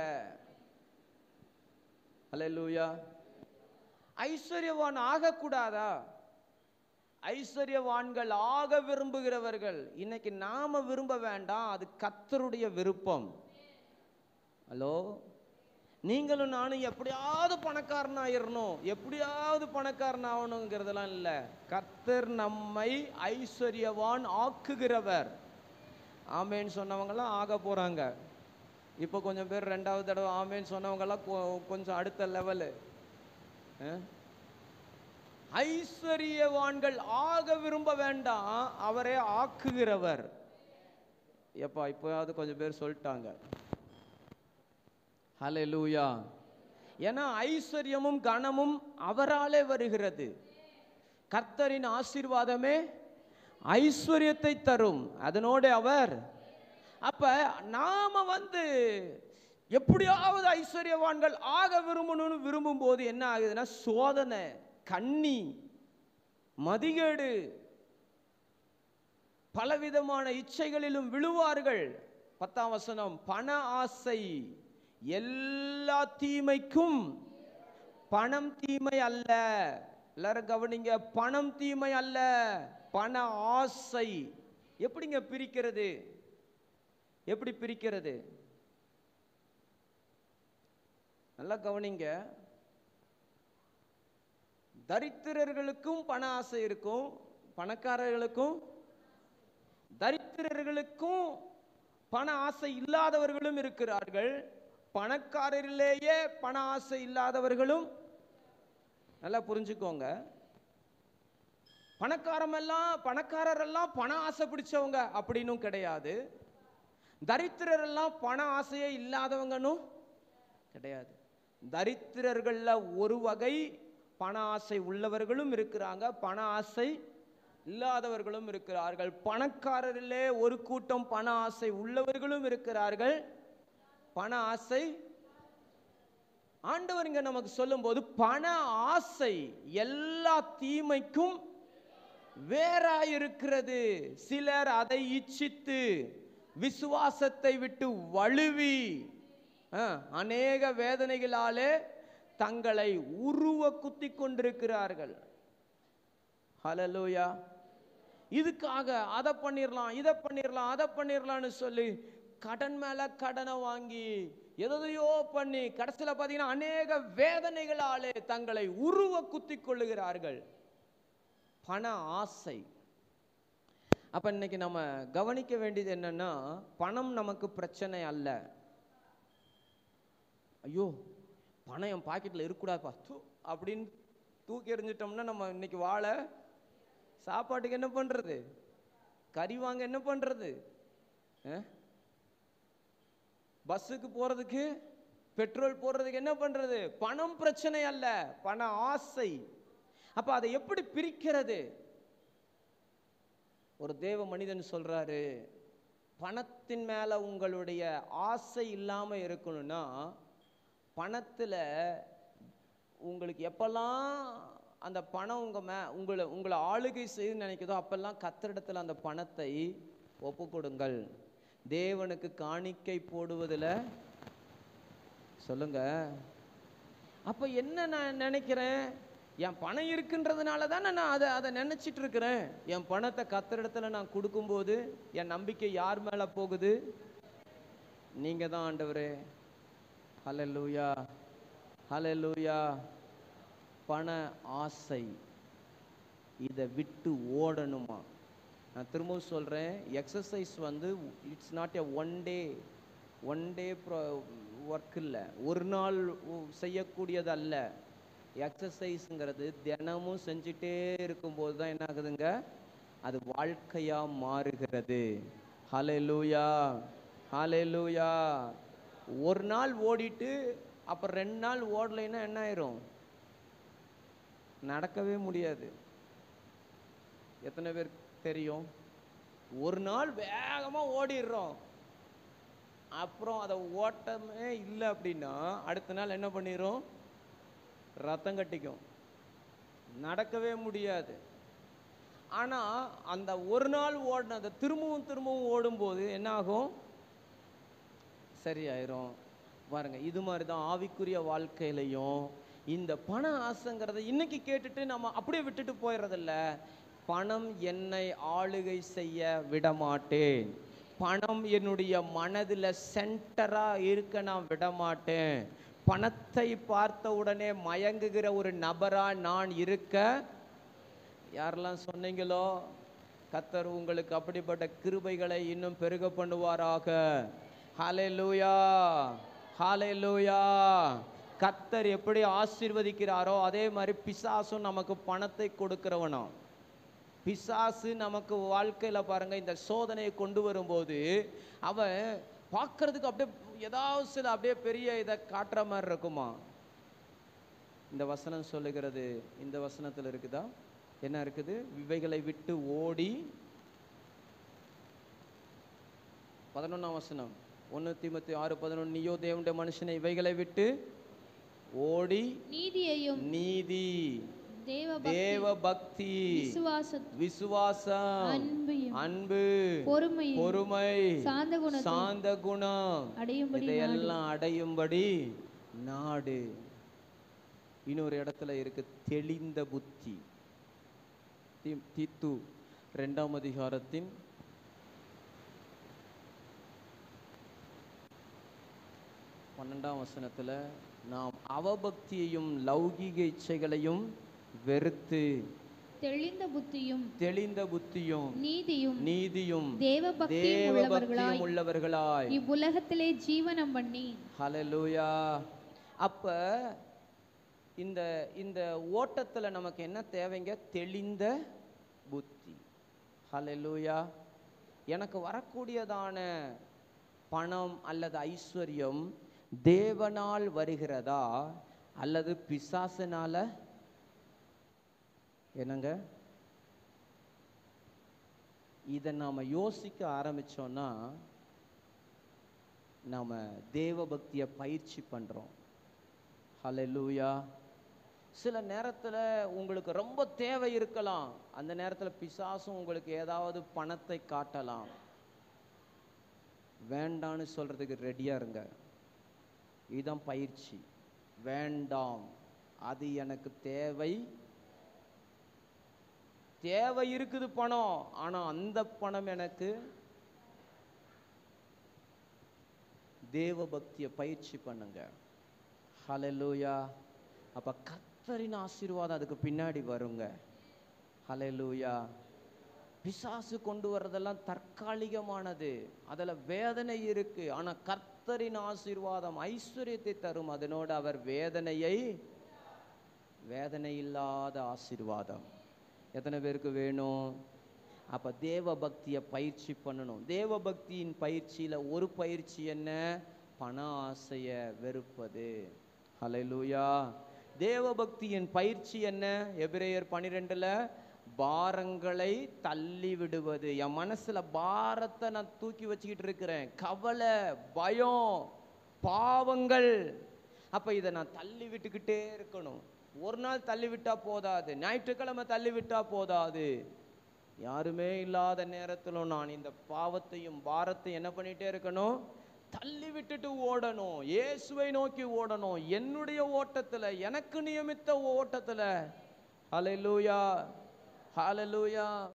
அல்லேலூயா ஐஸ்வர்யவான் ஆகக்கூடாதா ஐஸ்வர்யவான்கள் ஆக விரும்புகிறவர்கள் இன்னைக்கு நாம விரும்ப வேண்டாம் அது கத்தருடைய விருப்பம் ஹலோ நீங்களும் நானும் எப்படியாவது பணக்காரன் ஆயிரணும் எப்படியாவது பணக்காரன் ஆகணுங்கிறதெல்லாம் இல்லை கர்த்தர் நம்மை ஐஸ்வர்யவான் ஆக்குகிறவர் ஆமேன்னு சொன்னவங்கெல்லாம் ஆக போறாங்க இப்போ கொஞ்சம் பேர் ரெண்டாவது தடவை ஆமேன்னு சொன்னவங்கெல்லாம் கொ- கொஞ்சம் அடுத்த லெவலு ஐஸ்வர்யவான்கள் ஆக விரும்ப வேண்டாம் அவரே ஆக்குகிறவர் எப்பா இப்போயாவது கொஞ்சம் பேர் சொல்லிட்டாங்க ஹalleluya ஏன்னா ஐஸ்வர்யமும் கனமும் அவராலே வருகிறது கர்த்தரின் ஆசீர்வாதமே ஐஸ்வர்யத்தை தரும் அதனோடு அவர் அப்ப நாம வந்து எப்படியாவது ஐஸ்வர்யவான்கள் ஆக விரும்பணும்னு விரும்பும் போது என்ன ஆகுதுன்னா சோதனை கண்ணி மதிகேடு பலவிதமான இச்சைகளிலும் விழுவார்கள் பத்தாம் வசனம் பண ஆசை எல்லா தீமைக்கும் பணம் தீமை அல்ல எல்லாரும் கவனிங்க பணம் தீமை அல்ல பண ஆசை எப்படிங்க பிரிக்கிறது எப்படி பிரிக்கிறது நல்லா கவனிங்க தரித்திரர்களுக்கும் பண ஆசை இருக்கும் பணக்காரர்களுக்கும் தரித்திரர்களுக்கும் பண ஆசை இல்லாதவர்களும் இருக்கிறார்கள் பணக்காரரிலேயே பண ஆசை இல்லாதவர்களும் நல்லா புரிஞ்சுக்கோங்க பணக்காரமெல்லாம் பணக்காரரெல்லாம் பண ஆசை பிடிச்சவங்க அப்படின்னும் கிடையாது தரித்திரரெல்லாம் பண ஆசையே இல்லாதவங்கன்னும் கிடையாது தரித்திரர்கள்ல ஒரு வகை பண ஆசை உள்ளவர்களும் இருக்கிறாங்க பண ஆசை இல்லாதவர்களும் இருக்கிறார்கள் பணக்காரரிலே ஒரு கூட்டம் பண ஆசை உள்ளவர்களும் இருக்கிறார்கள் பண ஆசை ஆண்டவர் இங்க நமக்கு சொல்லும்போது பண ஆசை எல்லா தீமைக்கும் வேறாயிருக்கிறது சிலர் அதை இச்சித்து விசுவாசத்தை விட்டு வழுவி ஆ, அநேக வேதனைகளாலே தங்களை உருவ குத்தி கொண்டிருக்கிறார்கள் ஹalleluya இதுக்காக அதை பண்ணிரலாம் இதை பண்ணிரலாம் அதை பண்ணிரலாம்னு சொல்லி கடன் மேல கடனை வாங்கி எதையோ பண்ணி கடைசியில பார்த்தீங்கன்னா அநேக வேதனைகளாலே தங்களை உருவ குத்தி கொள்ளுகிறார்கள் பண ஆசை அப்ப இன்னைக்கு நம்ம கவனிக்க வேண்டியது என்னன்னா பணம் நமக்கு பிரச்சனை அல்ல ஐயோ பணம் என் பாக்கெட்ல இருக்கக்கூடாதுப்பா தூ அப்படின்னு தூக்கி எறிஞ்சிட்டோம்னா நம்ம இன்னைக்கு வாழ சாப்பாட்டுக்கு என்ன பண்றது கறி வாங்க என்ன பண்றது அஹ்? பஸ்ஸுக்கு போறதுக்கு பெட்ரோல் போடுறதுக்கு என்ன பண்றது பணம் பிரச்சனை அல்ல பண ஆசை அப்ப அதை எப்படி பிரிக்கிறது ஒரு தேவ மனிதன் சொல்றாரு பணத்தின் மேல உங்களுடைய ஆசை இல்லாம இருக்கணும்னா பணத்துல உங்களுக்கு எப்பெல்லாம் அந்த பணம் உங்க மே உங்களை உங்களை ஆளுகை செய்து நினைக்குதோ அப்பெல்லாம் கத்தரிடத்துல அந்த பணத்தை ஒப்பு கொடுங்கள் தேவனுக்கு காணிக்கை போடுவதுல சொல்லுங்க அப்ப என்ன நான் நினைக்கிறேன் என் பணம் இருக்குன்றதுனால தானே நான் அதை அதை நினைச்சிட்டு இருக்கிறேன் என் பணத்தை கத்தரிடத்துல நான் கொடுக்கும்போது என் நம்பிக்கை யார் மேல போகுது நீங்க தான் ஆண்டவரே ஹalleluya ஹalleluya பண ஆசை இதை விட்டு ஓடணுமா நான் திரும்பவும் சொல்றேன் எக்ஸசைஸ் வந்து it's not a one day one day work இல்லை ஒரு நாள் உ- செய்யக்கூடியது அல்ல எக்ஸசைஸுங்கிறது தினமும் செஞ்சுட்டே இருக்கும்போது தான் என்ன ஆகுதுங்க அது வாழ்க்கையா மாறுகிறது ஹalleluya ஹalleluya ஒரு நாள் ஓடிட்டு அப்புறம் ரெண்டு நாள் ஓடலைன்னா என்ன ஆயிரும் நடக்கவே முடியாது எத்தனை பேர் தெரியும் ஒரு நாள் வேகமா ஓடிடுறோம் அப்புறம் அதை ஓட்டமே இல்லை அப்படின்னா அடுத்த நாள் என்ன பண்ணிரும் ரத்தம் கட்டிக்கும் நடக்கவே முடியாது ஆனா அந்த ஒரு நாள் ஓடினதை திரும்பவும் திரும்பவும் ஓடும்போது என்ன ஆகும் சரியாயிரும் பாருங்க இது மாதிரி தான் ஆவிக்குரிய வாழ்க்கையிலையும் இந்த பண ஆசைங்கிறத இன்னைக்கு கேட்டுட்டு நம்ம அப்படியே விட்டுட்டு போயிடுறதில்ல பணம் என்னை ஆளுகை செய்ய விட மாட்டேன் பணம் என்னுடைய மனதில் சென்டரா இருக்க நான் விட மாட்டேன் பணத்தை பார்த்த உடனே மயங்குகிற ஒரு நபரா நான் இருக்க யாரெல்லாம் சொன்னீங்களோ கத்தர் உங்களுக்கு அப்படிப்பட்ட கிருபைகளை இன்னும் பெருக பண்ணுவாராக ஹalleluya ஹalleluya கத்தர் எப்படி ஆசீர்வதிக்கிறாரோ அதே மாதிரி பிசாசும் நமக்கு பணத்தை கொடுக்கிறவனும் பிசாசு நமக்கு வாழ்க்கையில பாருங்க இந்த சோதனையை கொண்டு வரும்போது அவன் பார்க்கறதுக்கு அப்படியே ஏதாவது சில அப்படியே பெரிய இதை காட்டுற மாதிரி இருக்குமா இந்த வசனம் சொல்லுகிறது இந்த வசனத்துல இருக்குதா என்ன இருக்குது இவைகளை விட்டு ஓடி பதினொன்னாம் வசனம் ஒன்று தீமத்தி ஆறு பதினொன்று நீயோ தேவனுடைய மனுஷனை இவைகளை விட்டு ஓடி நீதியையும் நீதி தேவ தேவ பக்தி விசுவாச விசுவாசம் அன்பையும் அன்பு பொறுமையும் பொறுமை சாந்த குணத்தை சாந்த குணம் அடையும்படி இதையெல்லாம் அடையும்படி நாடு இன்னொரு இடத்துல இருக்கு தெளிந்த புத்தி தி- தீத்து ரெண்டாம் அதிகாரத்தின் பன்னெண்டாம் வசனத்துல நாம் அவபக்தியையும் லௌகீக இச்சைகளையும் வெறுத்து தெளிந்த புத்தியும் தெளிந்த புத்தியும் நீதியும் நீதியும் தேவ பக்தியும் தேவ உள்ளவர்களாய் பக்தியும் உள்ளவர்களாய் இவ்வுலகத்திலே ஜீவனம் பண்ணி ஹalleluya அப்ப இந்த இந்த ஓட்டத்துல நமக்கு என்ன தேவைங்க தெளிந்த புத்தி ஹalleluya எனக்கு வரக்கூடியதான பணம் அல்லது ஐஸ்வர்யம் தேவனால் வருகிறதா அல்லது பிசாசனால என்னங்க இதை நாம யோசிக்க ஆரம்பிச்சோம்னா நாம தேவ பக்தியை பயிற்சி பண்றோம் ஹalleluya சில நேரத்துல உங்களுக்கு ரொம்ப தேவை இருக்கலாம் அந்த நேரத்துல பிசாசும் உங்களுக்கு ஏதாவது பணத்தை காட்டலாம் வேண்டான்னு சொல்றதுக்கு ரெடியா இருங்க இதுதான் பயிற்சி வேண்டாம் அது எனக்கு தேவை தேவை இருக்குது பணம் ஆனா அந்த பணம் எனக்கு தேவ பக்தியை பயிற்சி பண்ணுங்க ஹalleluya அப்ப கத்தரின் ஆசீர்வாதம் அதுக்கு பின்னாடி வருங்க ஹalleluya பிசாசு கொண்டு வர்றதெல்லாம் தற்காலிகமானது அதில் வேதனை இருக்கு ஆனா கர்த்தரின் ஆசீர்வாதம் ஐஸ்வர்யத்தை தரும் அதனோடு அவர் வேதனையை வேதனை இல்லாத ஆசீர்வாதம் எத்தனை பேருக்கு வேணும் அப்ப தேவ பக்தியை பயிற்சி பண்ணணும் தேவ பக்தியின் பயிற்சியில ஒரு பயிற்சி என்ன பண ஆசைய வெறுப்பது ஹalleluya தேவ பக்தியின் பயிற்சி என்ன எபிரேயர் பனிரெண்டுல பாரங்களை தள்ளி விடுவது என் மனசுல பாரத்தை நான் தூக்கி வச்சுக்கிட்டு இருக்கிறேன் கவலை பயம் பாவங்கள் அப்ப இதை நான் தள்ளி விட்டுக்கிட்டே இருக்கணும் ஒரு நாள் தள்ளி விட்டா போதாது ஞாயிற்றுக்கிழமை தள்ளி விட்டா போதாது யாருமே இல்லாத நேரத்திலும் நான் இந்த பாவத்தையும் பாரத்தையும் என்ன பண்ணிட்டே இருக்கணும் தள்ளி விட்டுட்டு ஓடணும் இயேசுவை நோக்கி ஓடணும் என்னுடைய ஓட்டத்துல எனக்கு நியமித்த ஓட்டத்துல ஹalleluya ஹalleluya